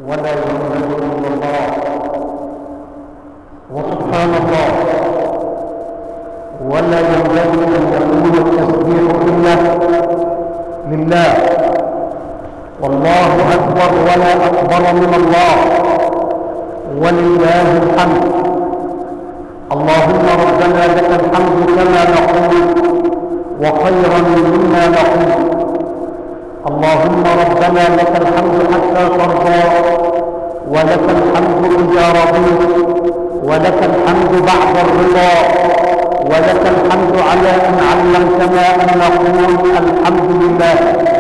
ولا يعبد الا الله وسبحان الله ولا ينبغي ان يكون التسبيح الا لله والله اكبر ولا اكبر من الله ولله الحمد اللهم ربنا لك الحمد كما نقول وخيرا مما نقول اللهم ربنا لك الحمد حتى ترضى ولك الحمد اذا رضيت ولك الحمد بعد الرضا ولك الحمد على ان علمتنا ان نقول الحمد لله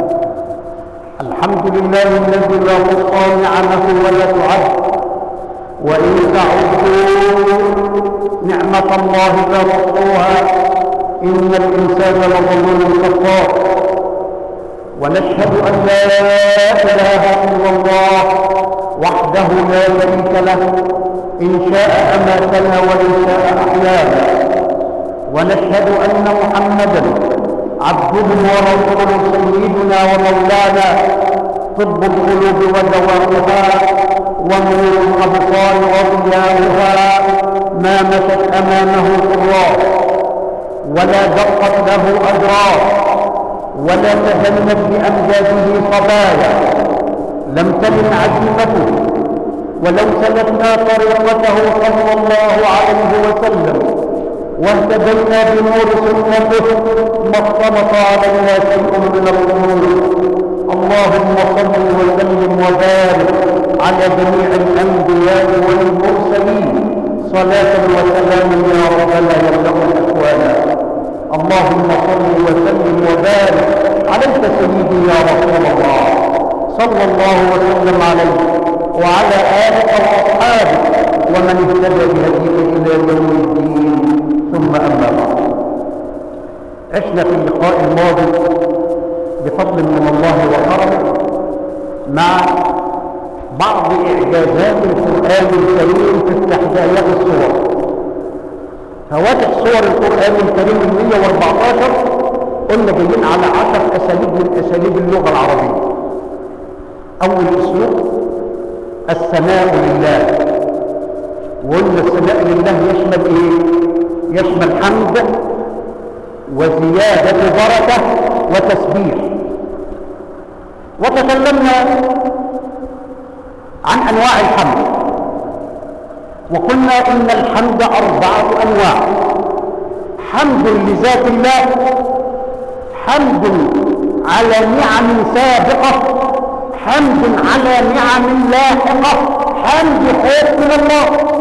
الحمد لله الذي لا تحصى نعمه ولا تعد وان تعدوا نعمه الله لا تحصوها ان الانسان لظلوم كفار ونشهد ان لا اله الا الله وحده لا شريك له ان شاء اماتنا وان شاء احيانا ونشهد ان محمدا عبده ورسوله سيدنا ومولانا طب القلوب ودواؤها ونور الابصار وضياؤها ما مشت امامه قرار ولا دقت له اجرار ولا تهنت بامجاده صبايا لم تلن عزيمته ولو سلكنا طريقته صلى الله عليه وسلم واهتدينا بنور سنته ما اختلط علينا شيء من الامور اللهم صل وسلم وبارك على جميع الانبياء والمرسلين صلاه وسلام يا ربنا يملا اكوانا اللهم صل وسلم وبارك عليك سيدي يا رسول الله صلى الله وسلم عليك وعلى آلك وأصحابك ومن اهتدى بهديك إلى يوم الدين ثم أما بعد عشنا في اللقاء الماضي بفضل من الله وكرمه مع بعض إعجازات القرآن الكريم في استحداثات الصور فواتح صور القرآن الكريم ال 114 قلنا جايين على 10 أساليب من أساليب اللغة العربية أول أسلوب الثناء لله وقلنا الثناء لله يشمل إيه؟ يشمل حمد وزيادة بركة وتسبيح وتكلمنا عن أنواع الحمد وقلنا إن الحمد أربعة أنواع حمد لذات الله حمد على نعم سابقة حمد على نعم لاحقة حمد خوف من الله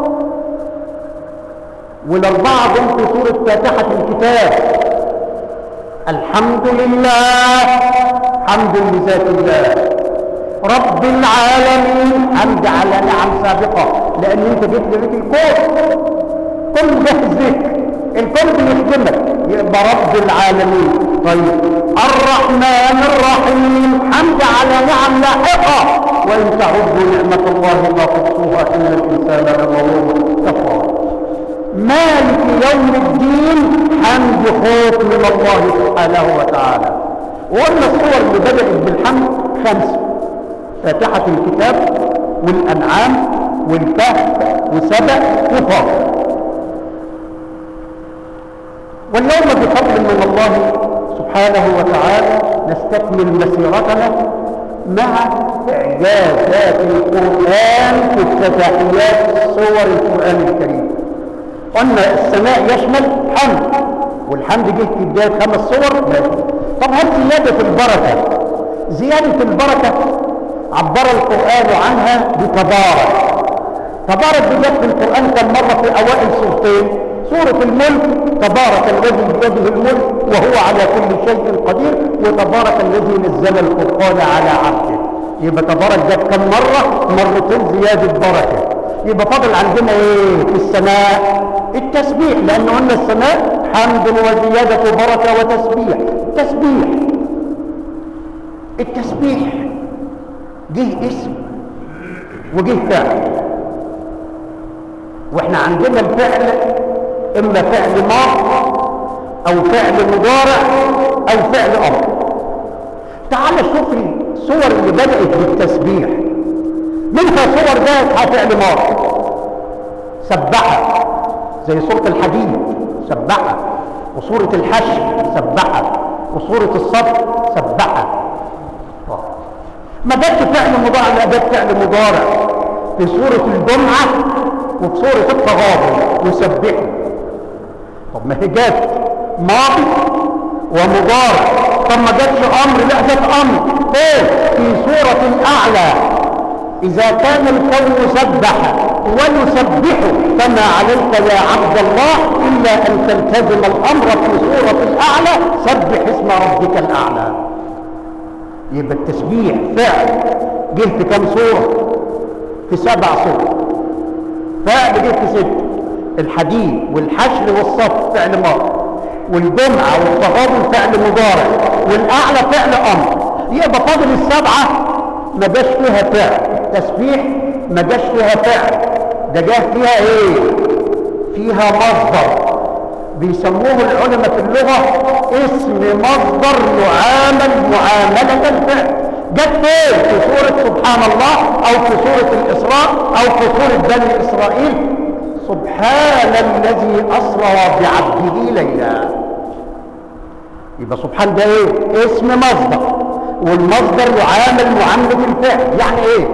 والأربعة دول في سورة فاتحة الكتاب الحمد لله حمد لذات الله رب العالمين حمد على نعم سابقة لأن أنت جيت لبيت الكون كل ده ذكر الكون بيخدمك يبقى رب العالمين طيب الرحمن الرحيم حمد على نعم لاحقة وإن تعدوا نعمة الله ما تحصوها إن الإنسان لظلوم كفار مالك يوم الدين حمد خوف من الله سبحانه وتعالى وقلنا الصور اللي بدأت بالحمد خمسة فاتحة الكتاب والأنعام والكهف وسبأ وفاطر واليوم بفضل من الله سبحانه وتعالى نستكمل مسيرتنا مع إعجازات القرآن في افتتاحيات صور القرآن الكريم قلنا السماء يشمل حمد والحمد جه في بداية خمس صور ماشي طب هل زيادة البركة زيادة البركة عبر القرآن عنها بتبارك تبارك دي جت في القرآن كم مرة في أوائل سورتين سورة الملك تبارك الذي بيده الملك وهو على كل شيء قدير وتبارك الذي نزل الفرقان على عبده يبقى تبارك جت كم مرة مرتين زيادة بركة يبقى فاضل عندنا ايه في السماء التسبيح لأنه قلنا السماء حمد وزيادة بركة وتسبيح تسبيح التسبيح جه اسم وجه فعل واحنا عندنا الفعل اما فعل ماض او فعل مضارع او فعل امر تعال شوف الصور اللي بدأت بالتسبيح منها صور جاءت على فعل ماضي سبحها زي سورة الحديد سبحها وسورة الحشر سبحها وسورة الصف سبحها ما جاتش فعل مضارع لا جت فعل مضارع في سورة الجمعة وفي سورة التغابن يسبحوا طب ما هي جت ماضي ومضارع طب ما جاتش امر لا جت امر فين في سورة الاعلى اذا كان الكون سبح ويسبح فما عليك يا عبد الله الا ان تلتزم الامر في سورة الاعلى سبح اسم ربك الاعلى يبقى التسبيح فعل جه في كم سورة في سبع سور فعل جه في ست الحديد والحشر والصف فعل ماضي والجمعة والتغابن فعل مضارع والأعلى فعل أمر يبقى فاضل السبعة ما جاش فيها فعل تسبيح ما جاش فيها فعل ده جاه فيها ايه فيها مصدر بيسموه العلماء في اللغة اسم مصدر يعامل معاملة الفعل جت فين في سورة سبحان الله او في سورة الاسراء او في سورة بني اسرائيل سبحان الذي اسرى بعبده ليلا يبقى سبحان ده ايه اسم مصدر والمصدر يعامل معاملة الفعل يعني ايه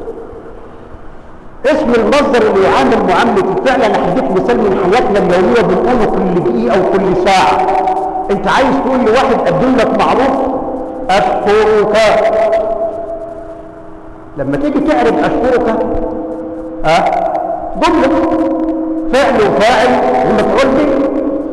اسم المصدر اللي يعامل معاملة الفعل انا هديك مثال من حياتنا اليومية بنقوله كل دقيقة وكل ساعة انت عايز تقول لواحد قدم لك معروف اشكرك لما تيجي تعرف اشكرك ها جملة فعل وفاعل ومفعول به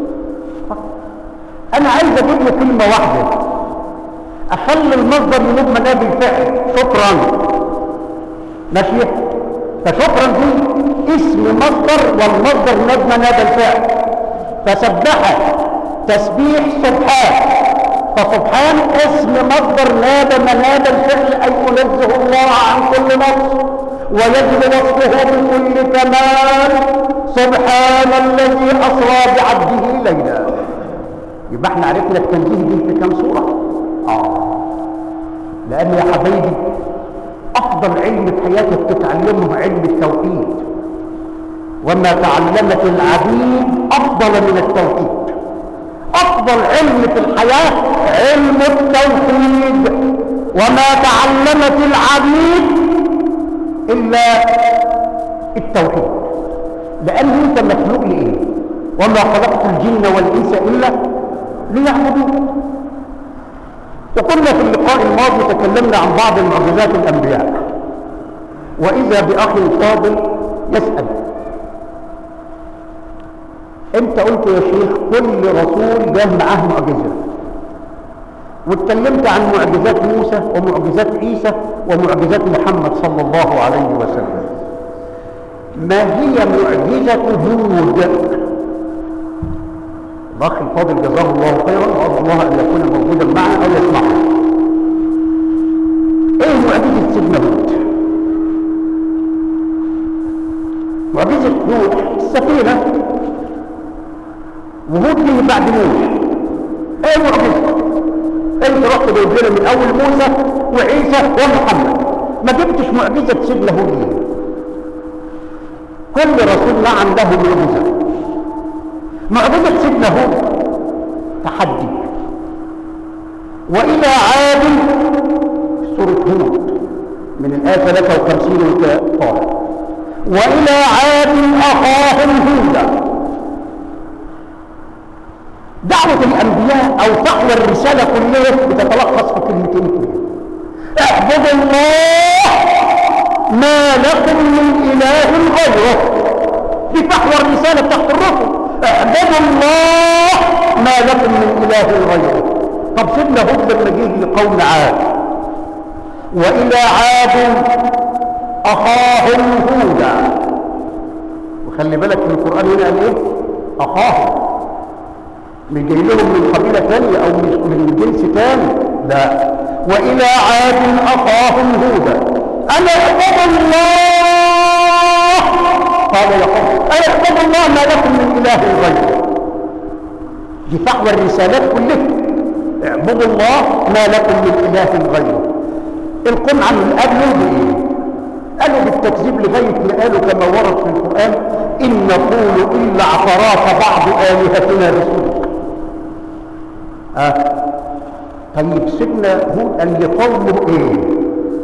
انا عايز اجيب له كلمة واحدة اخلي المصدر ينوب مناب الفعل شكرا ماشي فشكرا دي اسم مصدر والمصدر ناب مناب الفعل فسبح تسبيح سبحان فسبحان اسم مصدر ناب مناب الفعل اي ينزه الله عن كل نقص ويجب وصفه بكل كمال سبحان الذي اسرى بعبده ليلا يبقى احنا عرفنا التنزيه دي في كام سوره اه لان يا حبايبي افضل علم في حياتك تتعلمه علم التوحيد وما تعلمت العبيد افضل من التوحيد افضل علم في الحياه علم التوحيد وما تعلمت العبيد الا التوحيد لان انت مخلوق لايه وما خلقت الجن والانس الا ليعبدون وقلنا في اللقاء الماضي تكلمنا عن بعض المعجزات الانبياء واذا باخ فاضل يسال انت قلت يا شيخ كل رسول جاء معاه معجزه واتكلمت عن معجزات موسى ومعجزات عيسى ومعجزات محمد صلى الله عليه وسلم ما هي معجزة هود الأخ الفاضل جزاه الله خيرا وأرجو الله أن يكون موجودا معنا أو يسمعنا إيه معجزة سيدنا هود؟ معجزة نوح السفينة وهود جه بعد نوح إيه معجزة؟ انت رحت جايب لنا من اول موسى وعيسى ومحمد ما جبتش معجزه سيدنا هود ليه كل رسول نعم له معجزه معجزه سيدنا هود تحدي والى عاد سوره هود من الايه 53 طالع والى عاد اخاهم هودا دعوة الأنبياء أو دعوة الرسالة كلها بتتلخص في كلمتين اثنين اعبدوا الله ما لكم من إله غيره دي فحوى الرسالة تحت الرسل اعبدوا الله ما لكم من إله غيره طب سيدنا هود لما جه لقوم عاد وإلى عاد أخاهم هودا وخلي بالك في القرآن هنا قال إيه؟ أخاهم مش جاي لهم من قبيلة ثانية أو من جنس ثاني لا وإلى عاد أخاهم هودا أنا أعبد الله قال يا قوم أنا أعبد الله ما لكم من إله غيره دي فحوى الرسالات كلها اعبدوا الله ما لكم من إله غيره القم عن الأب بإيه قالوا بالتكذيب لغاية ما قالوا كما ورد في القرآن إن نقول إلا اعتراف بعض آلهتنا بسوء آه. طيب سيدنا هود قال لقومه ايه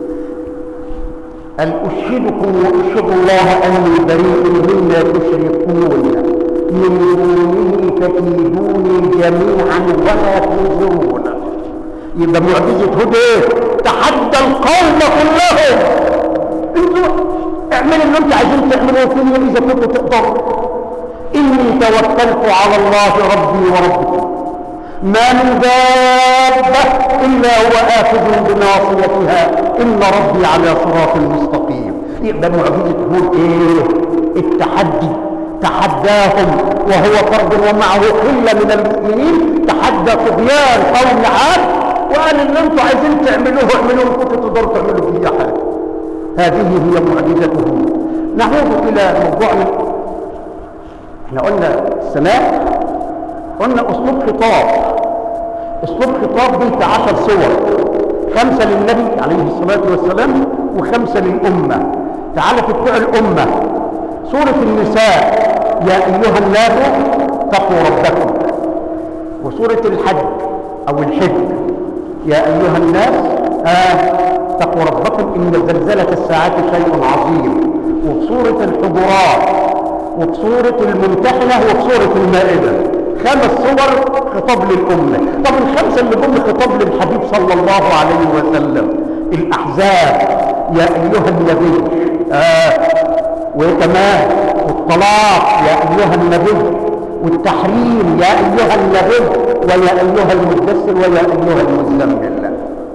قال أشهدكم وأشهد الله أني بريء مما تشركون من دونه فكيدوني جميعا ولا تنظرون يبقى معجزة هود ايه تحدى القوم كلهم انتوا اعملوا اللي انتوا عايزين تعملوه فيه اذا كنتوا تقدروا اني توكلت على الله ربي وربكم ما من دابة إلا هو آخذ بناصيتها إن ربي على صراط مستقيم يبقى معجزة هود إيه التحدي تحداهم وهو فرد ومعه قلة من المؤمنين تحدى طغيان قوم عاد وقال اللي انتوا عايزين تعملوه اعملوه كنتوا تقدروا تعملوا فيه حاجة هذه هي معجزته نعود إلى موضوعنا احنا قلنا السماء قلنا أسلوب خطاب أسلوب خطاب دي عشر صور خمسة للنبي عليه الصلاة والسلام وخمسة للأمة تعالى في بتوع الأمة سورة النساء يا أيها الناس اتقوا ربكم وسورة الحج أو الحج يا أيها الناس اتقوا آه ربكم إن زلزلة الساعات شيء عظيم وفي سورة الحجرات وفي سورة الممتحنة وفي سورة المائدة خمس صور خطاب للأمة طب الخمسة اللي جم خطاب للحبيب صلى الله عليه وسلم الأحزاب يا أيها النبي آه وكمان والطلاق يا أيها النبي والتحريم يا أيها النبي ويا أيها المدثر ويا أيها المزمل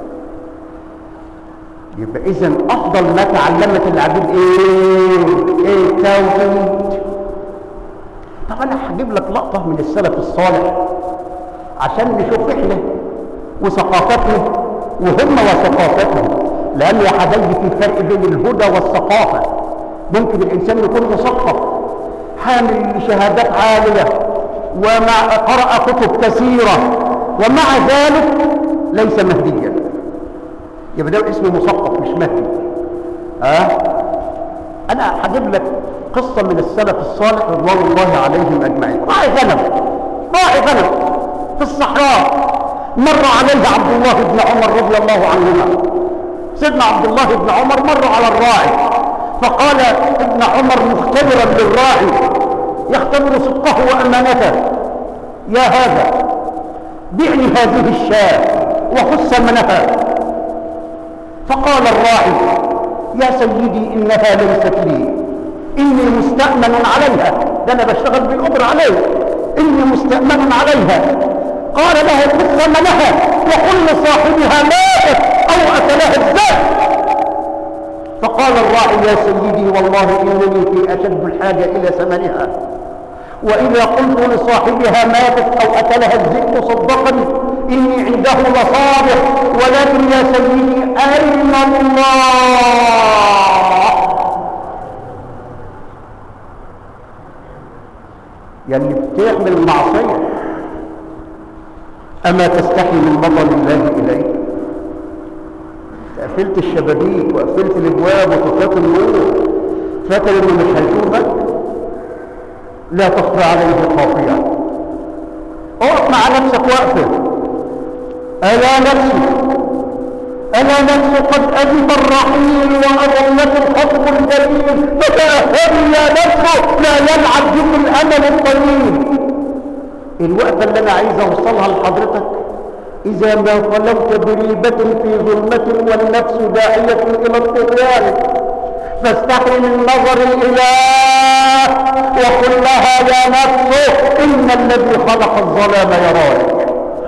يبقى إذا أفضل ما تعلمت العبيد إيه؟ إيه التوحيد طب انا هجيب لك لقطه من السلف الصالح عشان نشوف احنا وثقافتنا وهم وثقافتهم لان يا حبايبي في فرق بين الهدى والثقافه ممكن الانسان يكون مثقف حامل شهادات عاليه ومع قرأ كتب كثيره ومع ذلك ليس مهديا يبقى ده اسمه مثقف مش مهدي ها أه؟ انا هجيب لك قصة من السلف الصالح رضوان الله عليهم أجمعين راعي غنم راعي غنم في الصحراء مر عليه عبد الله بن عمر رضي الله عنهما سيدنا عبد الله بن عمر مر على الراعي فقال ابن عمر مختبرا للراعي يختبر صدقه وأمانته يا هذا بعني هذه الشاة وخص ثمنها فقال الراعي يا سيدي إنها ليست لي إني مستأمن عليها ده أنا بشتغل بالأجر عليه إني مستأمن عليها قال له خذ ثمنها وقل لصاحبها ماتت أو أكلها الذات فقال الراعي يا سيدي والله إنني في أشد الحاجة إلى ثمنها وإذا قلت لصاحبها ماتت أو أكلها الذئب صدقني إني عنده لصادق ولكن يا سيدي أين الله يعني بتعمل معصية أما تستحي من نظر الله إليك قفلت الشبابيك وقفلت الابواب وطفيت النور فاكر انه مش هيشوفك لا تخفى عليه خافيه اقف مع نفسك وقفه الا نفسي الا نفس قد اذب الرحيل واضلت الخطب الجليل فتاهبي يا نفس لا يلعب بك الامل الطويل الوقفه اللي انا عايز اوصلها لحضرتك إذا ما خلوت بريبة في ظلمة والنفس داعية إلى الطغيان فاستحي من نظر الإله وقل لها يا نفس إن الذي خلق الظلام يراك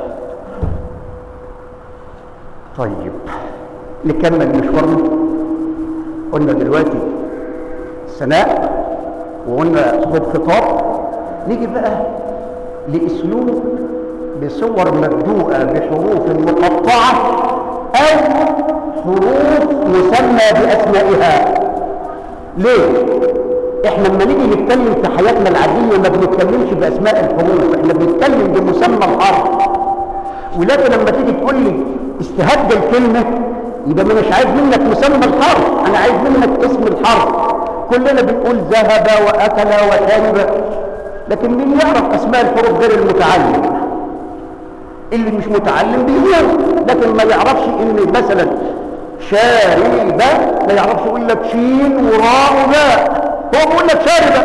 طيب نكمل مشوارنا قلنا دلوقتي سناء وقلنا اسلوب خطاب نيجي بقى لاسلوب بصور مبدوءة بحروف مقطعة أو حروف مسمى بأسمائها ليه؟ احنا لما نيجي نتكلم في حياتنا العادية ما بنتكلمش بأسماء الحروف احنا بنتكلم بمسمى الحرف ولكن لما تيجي تقول لي استهد الكلمة يبقى انا مش عايز منك مسمى الحرف انا عايز منك اسم الحرف كلنا بنقول ذهب واكل وشرب لكن مين يعرف اسماء الحروف غير المتعلم اللي مش متعلم بيقول لكن ما يعرفش ان مثلا شارب ما يعرفش يقول لك شين وراء وباء هو بيقول لك شارب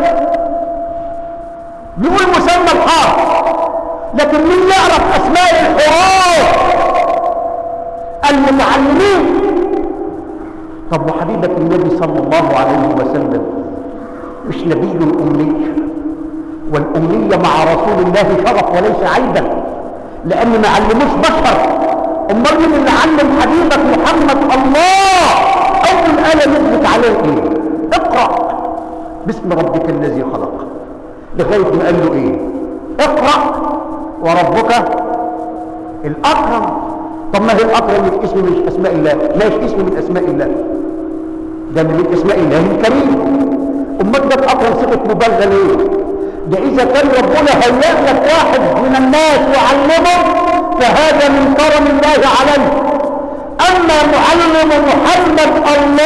بيقول مسمى الحرف لكن مين يعرف اسماء الحروف المتعلمين طب وحبيبك النبي صلى الله عليه وسلم مش نبي أمي والأمية مع رسول الله شرف وليس عيبا لأن ما علموش بشر أمال مين اللي علم حبيبك محمد الله أول آية نزلت عليه إيه اقرأ باسم ربك الذي خلق لغاية ما قال له إيه اقرأ وربك الأكرم طب ما هي الأكرم مش اسم من أسماء الله ماش اسم من أسماء الله ده من أسماء الله الكريم أمال ده الأكرم صفة مبالغة ليه ده إذا كان ربنا هيأ لك واحد من الناس وعلمه فهذا من كرم الله عليه أما معلم محمد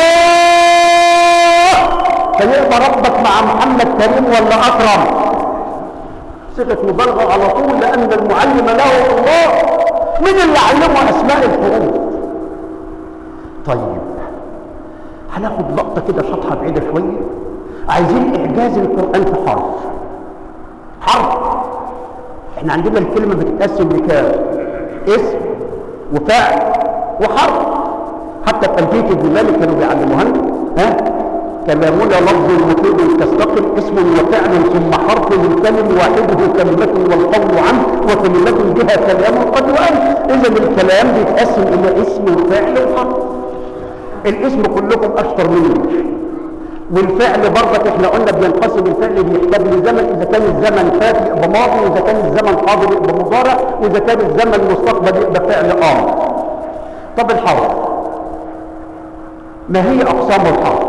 الله فيبقى ربك مع محمد كريم ولا أكرم صفة مبالغة على طول لأن المعلم له الله من اللي علمه أسماء الحروف طيب هناخد لقطة كده شطحة بعيدة شوية عايزين إعجاز القرآن في حرف حرف احنا عندنا الكلمة بتتقسم لكام اسم وفعل وحرف حتى في ألفية ابن مالك كانوا بيعلموها لنا ها كلامنا لفظ مفيد تستقل اسم وفعل ثم حرف الكلم واحده كلمة والقول عنه وكلمة بها كلام قد وأن إذا الكلام بيتقسم إلى اسم وفعل وحرف الاسم كلكم أشطر مني والفعل برضك احنا قلنا بينقسم الفعل بيحتاج لزمن اذا كان الزمن فات يبقى ماضي واذا كان الزمن حاضر يبقى مضارع واذا كان الزمن مستقبل يبقى فعل امر طب الحرف ما هي اقسام الحرف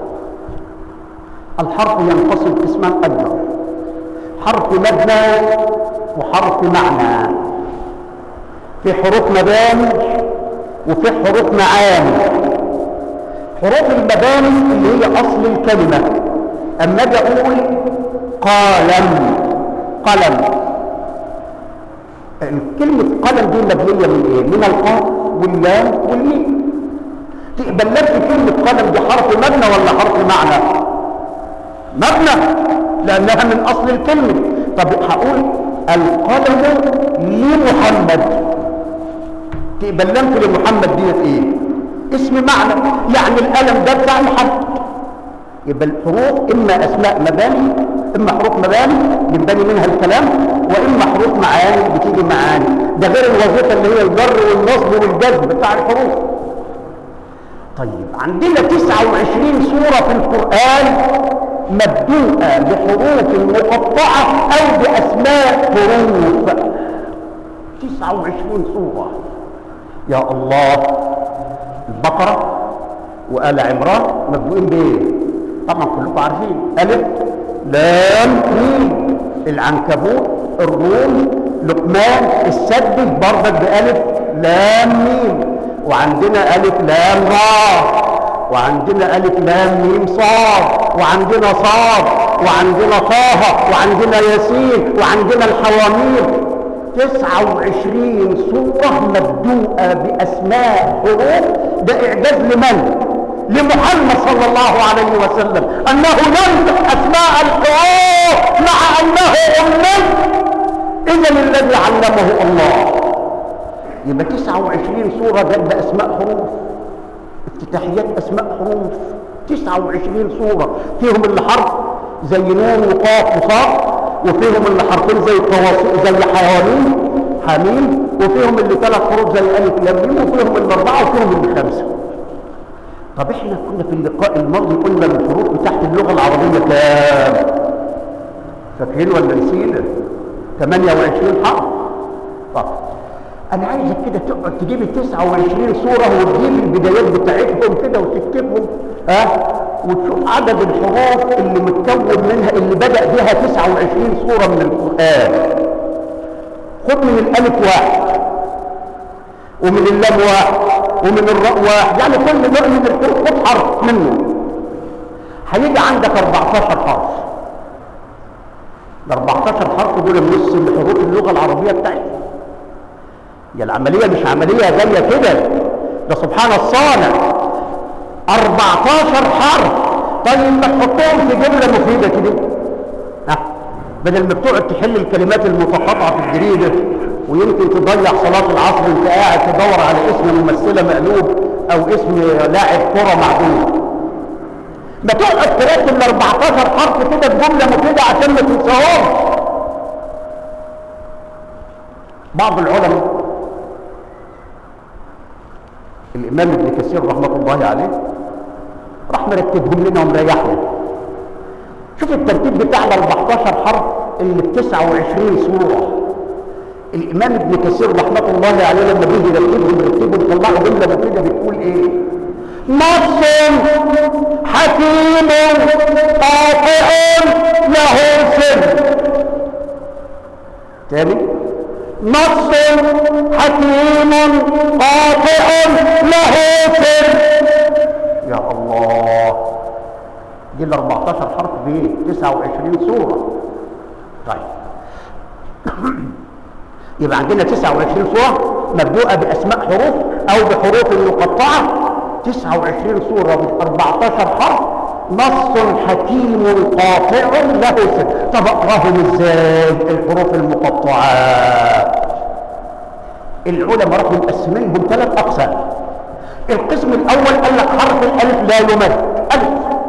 الحرف ينقسم قسمان ايضا حرف مبنى وحرف معنى في حروف مباني وفي حروف معاني حروف المباني اللي هي اصل الكلمه اما اجي اقول قلم قلم كلمه قلم دي مبنيه من ايه من القاف واللام والميم تقبل لك كلمه قلم دي حرف مبنى ولا حرف معنى مبنى لانها من اصل الكلمه طب هقول القلم لمحمد تقبل لمت لمحمد ديت ايه اسم معنى يعني القلم ده بتاع محمد يبقى الحروف اما اسماء مباني اما حروف مباني ينبني منها الكلام واما حروف معاني بتيجي معاني ده غير الوظيفه اللي هي الجر والنصب والجذب بتاع الحروف طيب عندنا 29 سوره في القران مبدوءه بحروف مقطعه او باسماء حروف 29 سوره يا الله البقرة وآل عمران مبدوئين بإيه؟ طبعا كلكم عارفين ألف لام ميم العنكبوت الروم لقمان السد برضك بألف لام ميم وعندنا ألف لام را وعندنا ألف لام ميم صاد وعندنا صاد وعندنا طه وعندنا ياسين وعندنا الحواميم تسعة وعشرين سورة مبدوءة بأسماء حروف ده إعجاز لمن؟ لمحمد صلى الله عليه وسلم أنه ينطق أسماء الحروف مع أنه أمي إذا الذي علمه الله يبقى تسعة وعشرين سورة ده بأسماء حروف افتتاحيات أسماء حروف تسعة وعشرين سورة فيهم اللي حرف زي نون وقاف وصاد وفيهم اللي حرفين زي التواصل زي حواميم حميم وفيهم اللي ثلاث حروف زي الف لام ميم وفيهم اللي اربعه وفيهم اللي خمسه طب احنا كنا في اللقاء الماضي قلنا الحروف بتاعت اللغه العربيه كام فاكرين ولا نسينا 28 حرف طب انا عايزك كده تقعد تجيب ال 29 سوره وتجيب البدايات بتاعتهم كده وتكتبهم ها وتشوف عدد الحروف اللي متكون منها اللي بدأ بها 29 سورة من القرآن خد من الألف واحد ومن اللام واحد ومن الراء واحد يعني كل نوع من الحروف خد حرف منه هيجي عندك 14 حرف ال 14 حرف دول نص من حروف اللغه العربيه بتاعتنا يا العمليه مش عمليه جايه كده ده سبحان الصانع 14 حرف طيب ما تحطهم في جمله مفيده كده ها بدل ما بتقعد تحل الكلمات المتقاطعه في الجريده ويمكن تضيع صلاه العصر وانت قاعد تدور على اسم ممثله مقلوب او اسم لاعب كره معدوم ما تقعد ترتب ال 14 حرف كده بجمله مفيده عشان ما تنساهمش بعض العلماء الامام ابن كثير رحمه الله عليه راح مرتبهم لنا ومريحنا شوف الترتيب بتاع ال 14 حرف اللي ب 29 سوره الامام ابن كثير رحمه الله عليه لما بيجي يرتبهم يرتبهم طلعوا جمله مفيده بتقول ايه نص حكيم قاطع له سر تاني نص حكيم قاطع له سر يا الله دي ال 14 حرف بايه 29 سوره طيب يبقى عندنا 29 سوره مبدوءه باسماء حروف او بحروف مقطعه 29 سوره ب 14 حرف نص حكيم قاطع له سر طب اقراهم ازاي الحروف المقطعات العلماء راحوا مقسمينهم ثلاث اقسام القسم الاول قال لك حرف الالف لا يمد الف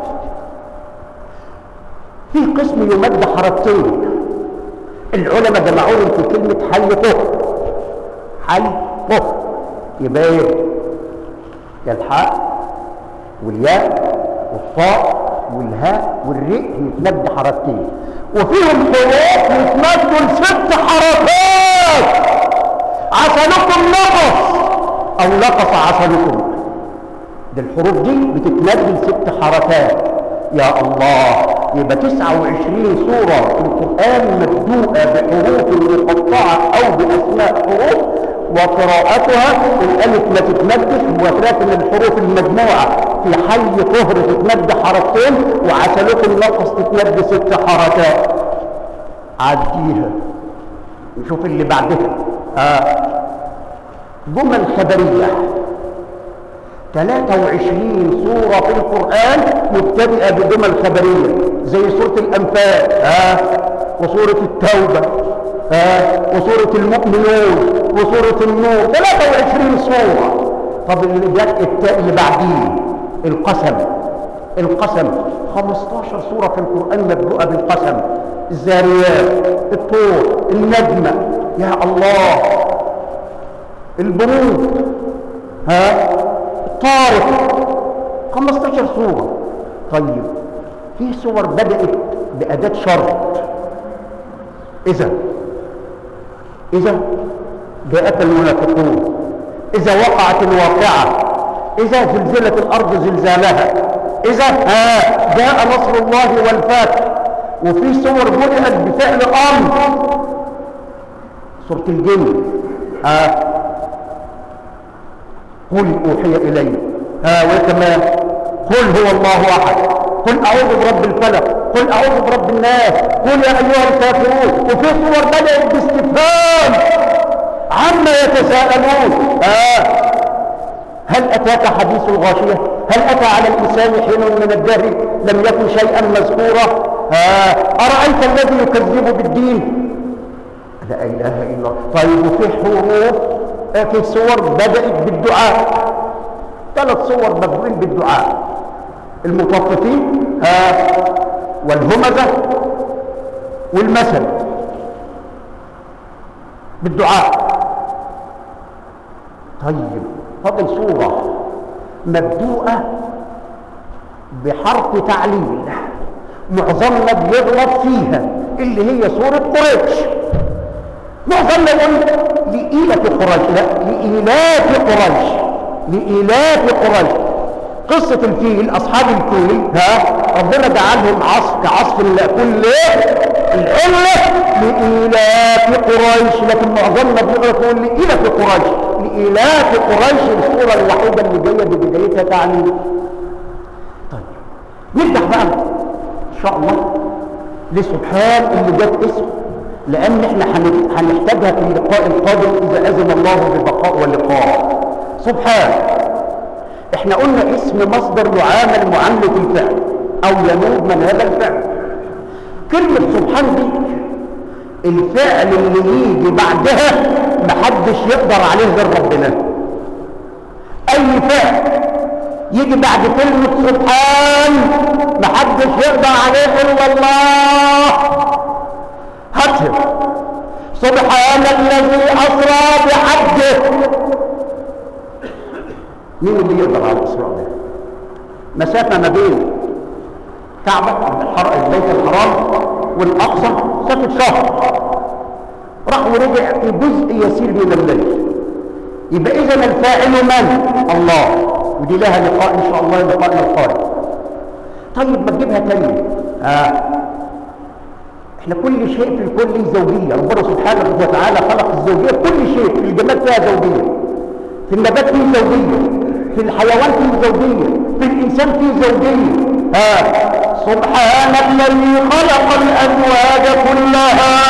في قسم يمد حركتين العلماء جمعوهم في كلمه حي طه حي طه يبقى ايه يا الحاء والياء والطاء والهاء والري يتمد حركتين وفيهم حروف يتمدوا لست حركات عسلكم نقص او نقص عسلكم دي الحروف دي بتتمد لست حركات يا الله يبقى 29 سورة في القرآن مبدوءة بحروف مقطعة أو بأسماء حروف وقراءتها الألف ما تتمدش ولكن الحروف المجموعة في حي طهر تتمد حركتين وعسلكم نقص تتمد ست حركات عديها نشوف اللي بعدها آه. جمل خبرية 23 سورة في القرآن مبتدئة بجمل خبرية زي سورة الأنفال آه. وسورة التوبة آه. وسورة المؤمنون وسورة النور 23 سورة طب اللي جاء التاء اللي بعديه القسم القسم 15 سورة في القرآن مبدوءة بالقسم الزاريات الطور النجمة يا الله البنود ها الطارق 15 سورة طيب في سور بدأت بأداة شرط إذا إذا جاءت المنافقون إذا وقعت الواقعة إذا زلزلت الأرض زلزالها إذا ها جاء نصر الله والفتح وفي سور بدأت بفعل أمر سورة الجن ها قل أوحي إلي ها وكمان قل هو الله أحد قل أعوذ برب الفلق قل أعوذ برب الناس قل يا أيها الكافرون وفي صور بدأت باستفهام عما يتساءلون ها هل أتاك حديث الغاشية هل أتى على الإنسان حين من الدهر لم يكن شيئا مذكورا ها أرأيت الذي يكذب بالدين لا إله إلا الله طيب وفي حروف في صور بدأت بالدعاء ثلاث صور مبدوئين بالدعاء المطففين ها والهمزة والمثل بالدعاء طيب فضل صورة مبدوءة بحرف تعليل معظمنا بيغلط فيها اللي هي سورة قريش معظمنا يقول لإيلة قريش لا لإيلاف قريش لإيلاف قريش قصة الفيل أصحاب الفيل ها ربنا جعلهم عصف كعصف كل العلة لإيلاف قريش لكن معظمنا بيغلط يقول لإيلة قريش لإلاف قريش الصورة الوحيدة اللي جاية ببدايتها تعني طيب نفتح بقى إن شاء الله لسبحان اللي جاب اسم لأن احنا هن- هنحتاجها في اللقاء القادم إذا أذن الله بالبقاء واللقاء سبحان احنا قلنا اسم مصدر يعامل معاملة الفعل أو ينوب من هذا الفعل كلمة سبحان دي الفعل اللي يجي بعدها محدش يقدر عليه غير ربنا اي فعل يجي بعد كلمة سبحان محدش يقدر عليه الا الله هاتها سبحان الذي اسرى بعبده مين اللي يقدر على الاسراء ده مسافة ما بين كعبة الحر- البيت الحرام والأقصى سافر شهر راح ورجع في جزء يسير من الليل يبقى إذا الفاعل من؟ الله ودي لها لقاء إن شاء الله لقاءنا القادم طيب ما تجيبها تاني آه. احنا كل شيء في الكون له زوجية ربنا سبحانه وتعالى خلق الزوجية كل شيء في الجماد فيها زوجية في النبات فيه زوجية في الحيوان فيه زوجية في الإنسان فيه زوجية ها سبحان الذي خلق الأزواج كلها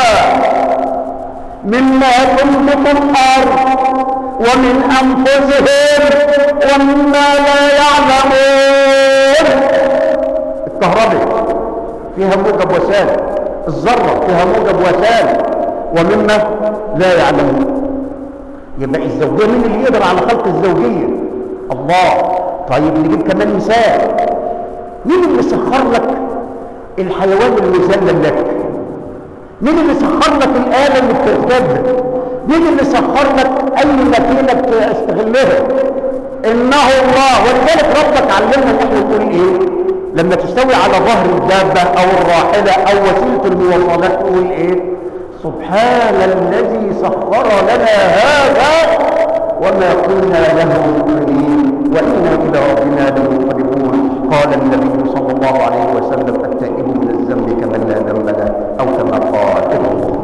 مما تنبت الأرض ومن أنفسهم ومما لا يعلمون الكهرباء فيها موجب وسالب الذرة فيها موجب وسالب ومما لا يعلمون يبقى الزوجية مين اللي يقدر على خلق الزوجية الله طيب نجيب كمان مثال مين اللي سخر لك الحيوان المذلل لك مين اللي سخر لك الآلة اللي بتركبها مين اللي سخر لك أي ماكينة بتستغلها إنه الله ولذلك ربك علمنا إن احنا نقول إيه لما تستوي على ظهر الدابة أو الراحلة أو وسيلة المواصلات تقول إيه سبحان الذي سخر لنا هذا وما كنا له مقرنين وإنا إلى ربنا لمنقلبون قال النبي صلى الله عليه وسلم التائب من الذنب كمن لا ذنب له أو كما قال ابن الله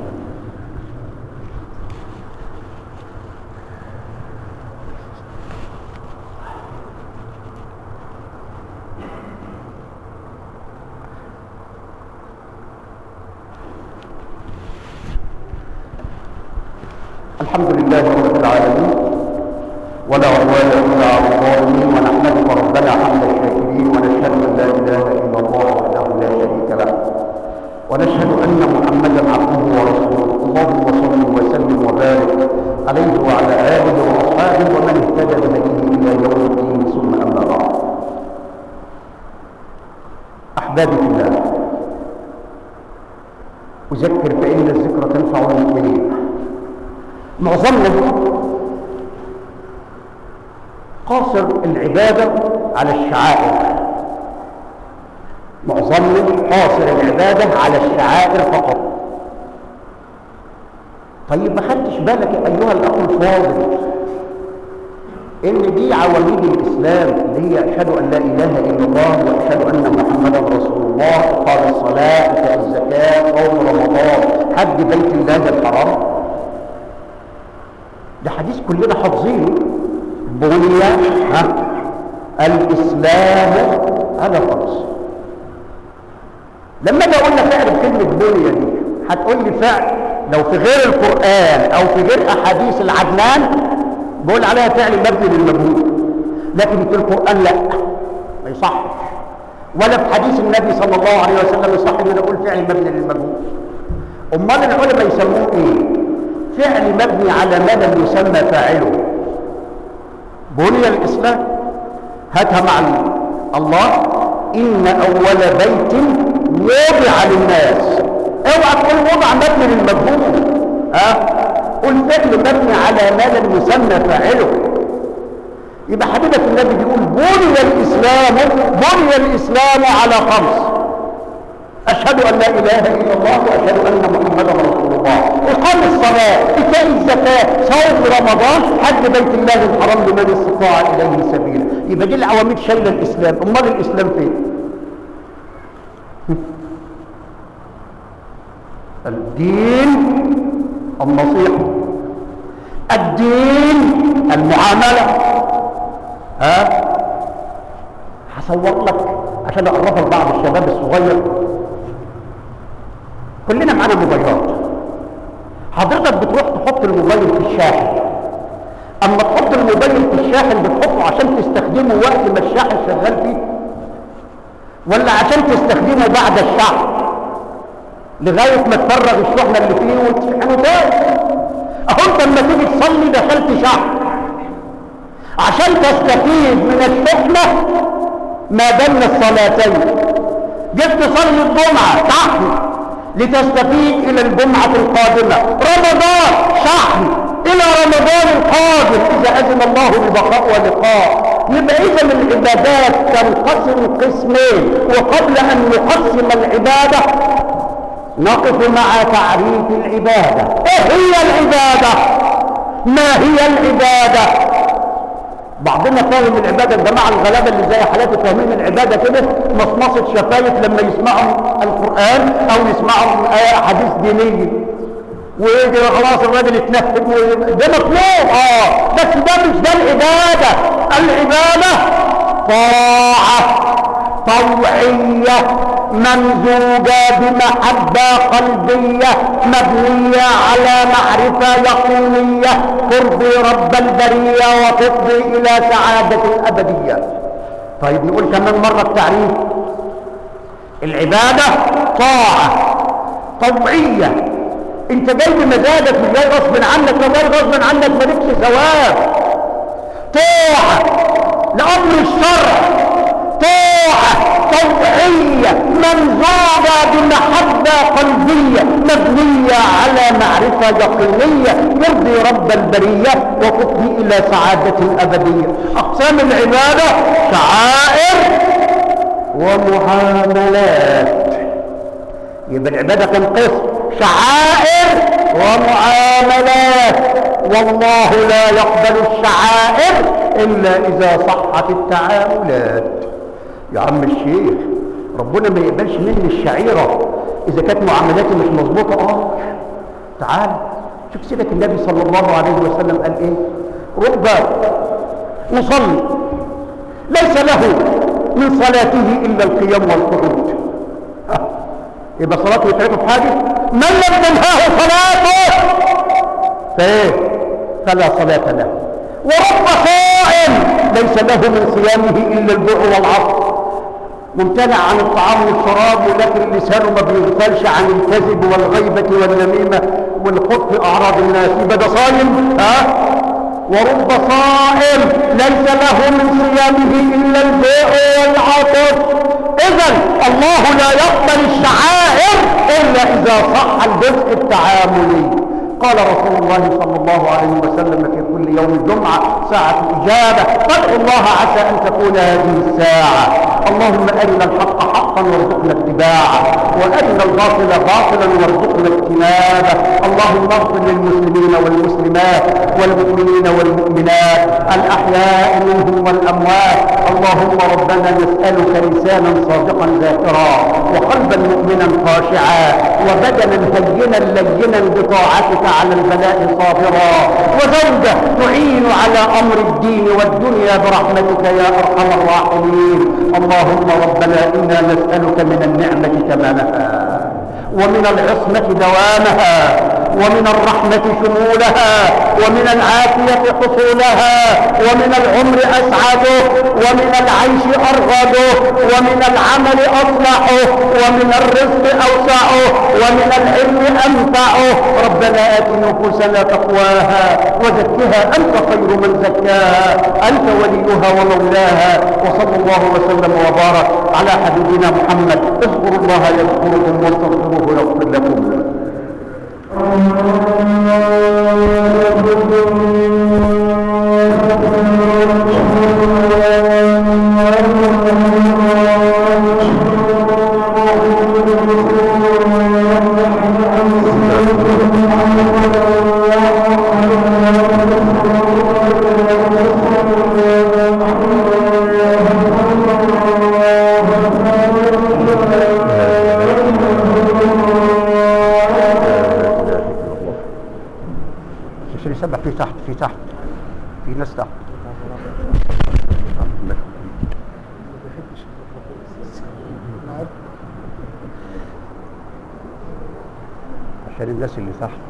الحمد لله رب العالمين ولا عدوان الا على الظالمين ونحمدك ربنا حمد الشاكرين ونشهد ان لا اله الا الله وحده لا شريك له ونشهد ان محمدا عبده ورسوله اللهم صل وسلم وبارك عليه وعلى اله واصحابه ومن اهتدى بهديه الى يوم الدين ثم اما بعد احبابي في الله اذكر فان الذكر تنفع المؤمنين معظمنا قاصر العبادة على الشعائر معظمنا قاصر العبادة على الشعائر فقط طيب ما خدتش بالك أيها الأخ الفاضل إن دي عواميد الإسلام اللي هي أشهد أن لا إله إلا الله وأشهد أن محمدا رسول الله إقام الصلاة إيتاء الزكاة صوم رمضان حج بيت الله الحرام ده حديث كلنا حافظينه بني ها الاسلام على خمس لما اجي اقول لك اعرف كلمه بني دي هتقول لي فعل لو في غير القران او في غير احاديث العدنان بقول عليها فعل مبني للمجهول لكن في القران لا ما يصحش ولا في حديث النبي صلى الله عليه وسلم يصح ان اقول فعل مبني للمجهول امال العلماء يسموه ايه فعل مبني على ما لم يسمى فاعله بني الإسلام هاتها مع الله إن أول بيت وضع للناس اوعى تقول وضع مبني للمجهول ها قل فعل مبني على ما لم يسمى فاعله يبقى حبيبك النبي بيقول بني الإسلام بني الإسلام على خمس أشهد أن لا إله إلا الله وأشهد أن محمدا رسول الله إقام الصلاة إيتاء الزكاة صوم رمضان حج بيت الله الحرام لمن استطاع إليه سبيلا يبقى دي العواميد شايلة الإسلام أمال الإسلام فين؟ الدين النصيحة الدين المعاملة ها هصور لك عشان اقربها لبعض الشباب الصغير كلنا معانا موبايلات حضرتك بتروح تحط الموبايل في الشاحن اما تحط الموبايل في الشاحن بتحطه عشان تستخدمه وقت ما الشاحن شغال فيه ولا عشان تستخدمه بعد الشحن لغايه ما تفرغ الشحنه اللي فيه وتشحنه تاني اهو انت لما تيجي تصلي دخلت شحن عشان تستفيد من الشحنه ما بين الصلاتين جيت تصلي الجمعه شحن لتستفيد الى الجمعه القادمه رمضان شحن الى رمضان القادم اذا اذن الله ببقاء ولقاء يبقى اذا العبادات تنقسم قسمين وقبل ان نقسم العباده نقف مع تعريف العباده ايه هي العباده ما هي العباده بعضنا فاهم العباده الجماعه الغلابه اللي زي حالاتي فاهمين العباده كده مصمصه شفايف لما يسمعوا القران او يسمعوا آه حديث ديني ويجي خلاص الراجل يتنفذ ده مطلوب اه بس ده مش ده العباده العباده طاعه طوعيه ممزوجه بمحبه قلبيه مبنيه على معرفه يقينيه ترضي رب البريه وتفضي الى سعاده ابديه طيب نقول كمان مره التعريف العباده طاعه طوعيه انت جاي بمزاجك مش جاي غصب عنك لو جاي غصب عنك مالكش ثواب طاعه لامر الشرع طاعه طوعيه ممزوجه بمحبه قلبيه مبنيه على معرفه يقينيه يرضي رب البريه وتفضي الى سعاده ابديه اقسام العباده شعائر ومعاملات يبقى العباده كم قسم شعائر ومعاملات والله لا يقبل الشعائر الا اذا صحت التعاملات يا عم الشيخ ربنا ما يقبلش مني الشعيره اذا كانت معاملاتي مش مظبوطه اه تعال شوف سيدك النبي صلى الله عليه وسلم قال ايه رب مصلي ليس له من صلاته الا القيام والقعود يبقى صلاته يتعبه في حاجه من لم تنهاه صلاته فايه فلا صلاه له ورب صائم ليس له من صيامه الا الجوع والعطش ممتنع عن الطعام والشراب ولكن لسانه ما بيغفلش عن الكذب والغيبه والنميمه والخوض في اعراض الناس يبقى ده صايم ها ورب صائم ليس له من صيامه الا الجوع والعطش اذا الله لا يقبل الشعائر الا اذا صح الجزء التعاملي قال رسول الله صلى الله عليه وسلم في كل يوم جمعة ساعة إجابة فادعوا الله عسى أن تكون هذه الساعة اللهم أرنا الحق حقا وارزقنا اتباعه وأرنا الباطل باطلا وارزقنا اجتنابه اللهم اغفر للمسلمين والمسلمات والمؤمنين والمؤمنات الأحياء منهم والأموات اللهم ربنا نسألك لسانا صادقا ذاكرا وقلبا مؤمنا خاشعا وبدنا هينا لينا بطاعتك على البلاء صابرا وزوجة تعين على أمر الدين والدنيا برحمتك يا أرحم الراحمين اللهم ربنا إنا نسألك من النعمة تمامها ومن العصمة دوامها ومن الرحمة شمولها ومن العافية حصولها ومن العمر أسعده ومن العيش أرغده ومن العمل أصلحه ومن الرزق أوسعه ومن العلم أنفعه ربنا آت نفوسنا تقواها وزكها أنت خير من زكاها أنت وليها ومولاها وصلى الله وسلم وبارك على حبيبنا محمد اذكروا الله يذكركم واستغفروه يغفر لكم عشان يسبح فيه تحت في ناس تحت عشان الناس اللي تحت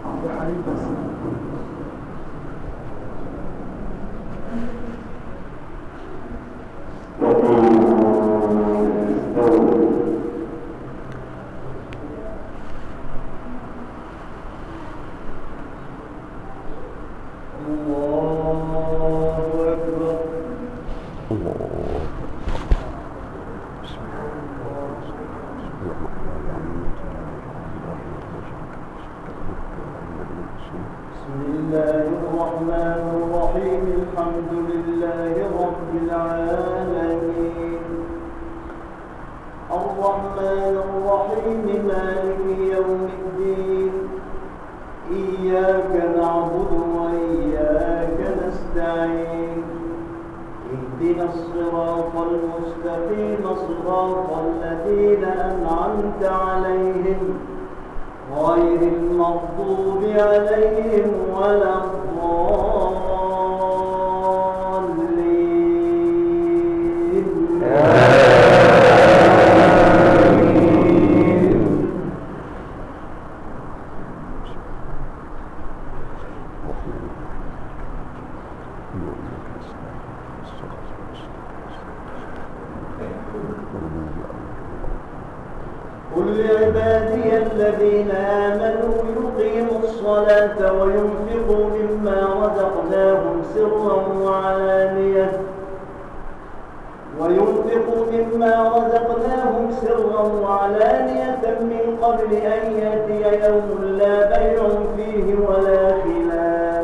بسم الله الرحمن الرحيم الحمد لله رب العالمين الرحمن الرحيم مالك يوم الدين إياك نعبد وإياك نستعين اهدنا الصراط المستقيم صراط الذين أنعمت عليهم غير المغضوب عليهم ولا الضالين قل لعبادي الذين آمنوا يقيموا الصلاة وينفقوا مما رزقناهم سرا وعلانية وينفقوا مما رزقناهم سرا وعلانية من قبل أن يأتي يوم لا بيع فيه ولا خلال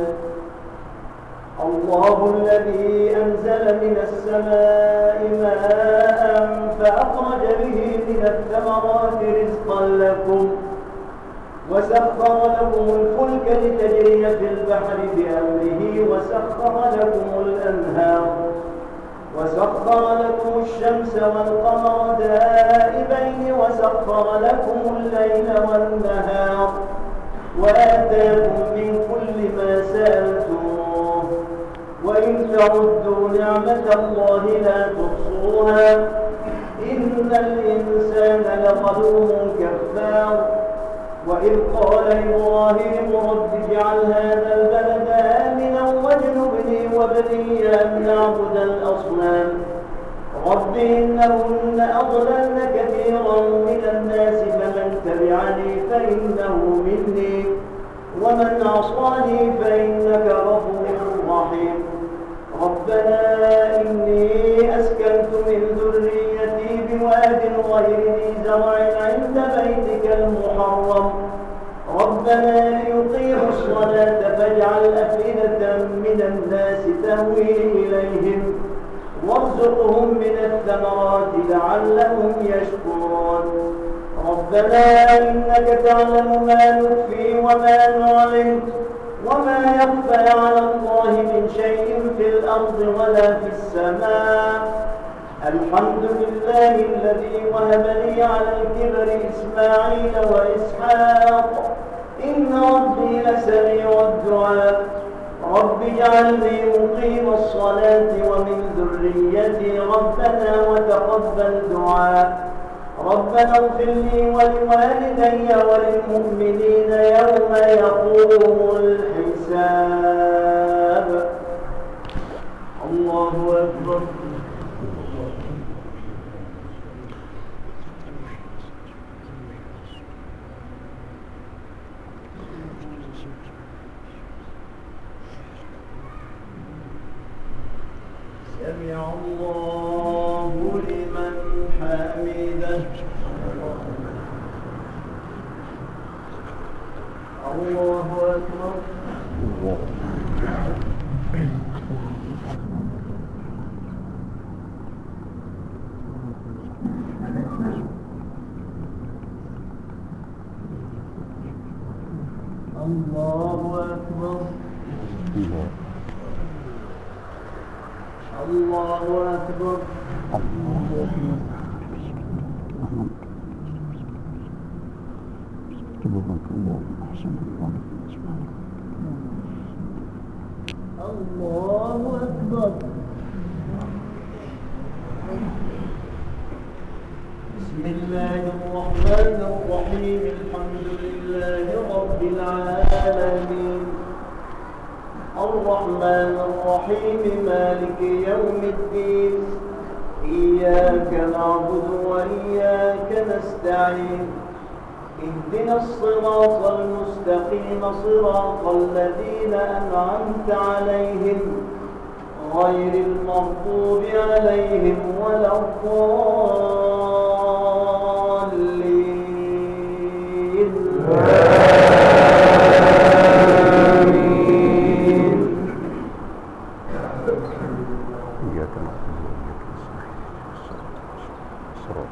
الله الذي أنزل من السماء ماء فأخرج به من الثمرات رزقا لكم وسخر لكم الفلك لتجري في البحر بأمره وسخر لكم الأنهار وسخر لكم الشمس والقمر دائبين وسخر لكم الليل والنهار وآتاكم من كل ما سألتموه وإن تعدوا نعمة الله لا تحصوها إن الإنسان لظلوم كفار وإذ قال إبراهيم رب اجعل هذا البلد آمنا واجنبني وبني أن نعبد الأصنام رب إنهن أضللن كثيرا من الناس فمن تبعني فإنه مني ومن عصاني فإنك غفور رحيم ربنا إني أسكنت من ذريتي بواد غير ذي زرع عند بيتك المحرم ربنا ليقيموا الصلاة فاجعل أفئدة من الناس تهوي إليهم وارزقهم من الثمرات لعلهم يشكرون ربنا إنك تعلم ما نخفي وما نعلن وما يخفى على الله من شيء في الأرض ولا في السماء الحمد لله الذي وهب لي على الكبر إسماعيل وإسحاق إن ربي لسميع الدعاء رب اجعلني مقيم الصلاة ومن ذريتي ربنا وتقبل دعاء ربنا اغفر لي ولوالدي وللمؤمنين يوم يقوم الحساب الله أكبر سمع الله لمن حمده الله أكبر الله أكبر الله أكبر الله أكبر بسم الله الرحمن الرحيم الحمد لله رب العالمين الرحمن الرحيم مالك يوم الدين إياك نعبد وإياك نستعين اهدنا الصراط المستقيم صراط الذين أنعمت عليهم غير المغضوب عليهم ولا الضالين إياك نعبد وإياك نستعين صراط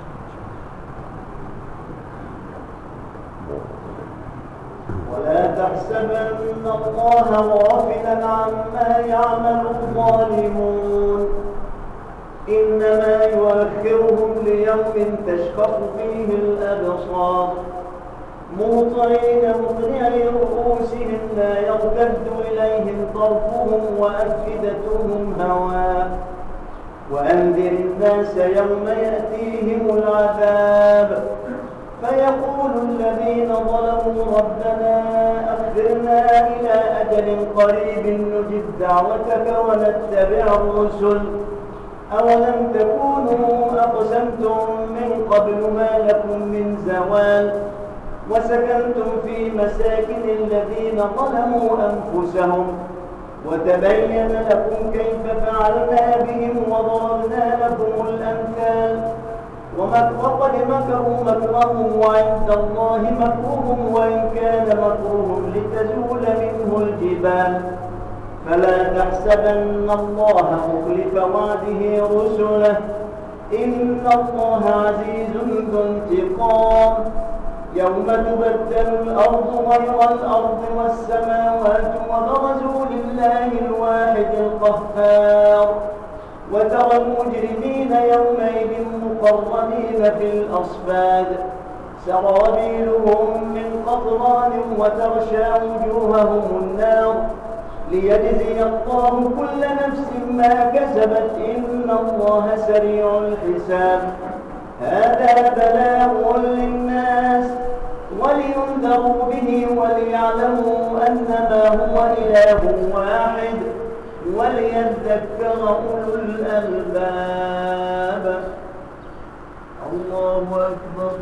ولا تحسبن الله غافلا عما يعمل الظالمون إنما يؤخرهم ليوم تشخص فيه الأبصار مهطعين مقنعي رؤوسهم لا يرتد إليهم طرفهم وأفئدتهم هواء وأنذر الناس يوم يأتيهم العذاب فيقول الذين ظلموا ربنا أخرنا إلى أجل قريب نجب دعوتك ونتبع الرسل أولم تكونوا أقسمتم من قبل ما لكم من زوال وسكنتم في مساكن الذين ظلموا أنفسهم وتبين لكم كيف فعلنا بهم وضربنا لكم الأمثال وقد مكروا مكرهم وعند الله مكرهم وإن كان مكرهم لتزول منه الجبال فلا تحسبن الله مخلف وعده رسله إن الله عزيز ذو انتقام يوم تبدل الأرض غير الأرض والسماوات وبرزوا لله الواحد القهار وترى المجرمين يومئذ مقرنين في الأصفاد سرابيلهم من قطران وتغشى وجوههم النار ليجزي الله كل نفس ما كسبت إن الله سريع الحساب هذا بلاغ للناس ولينذروا به وليعلموا أنما هو إله واحد وليذكر أولو الألباب الله أكبر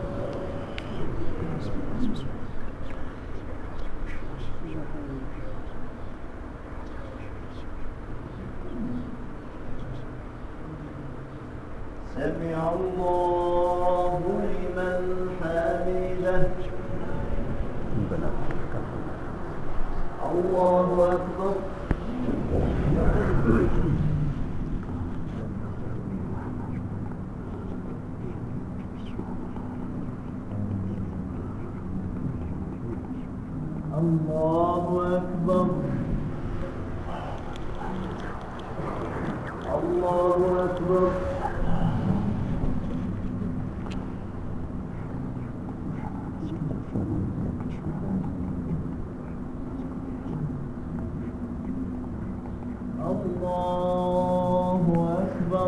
سمع الله لمن حمده ربنا لك الحمد الله أكبر الله أكبر الله أكبر الله أكبر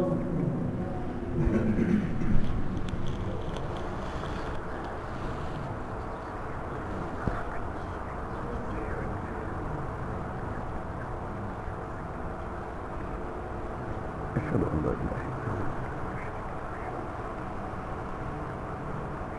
أشهد أن لا إله إلا الله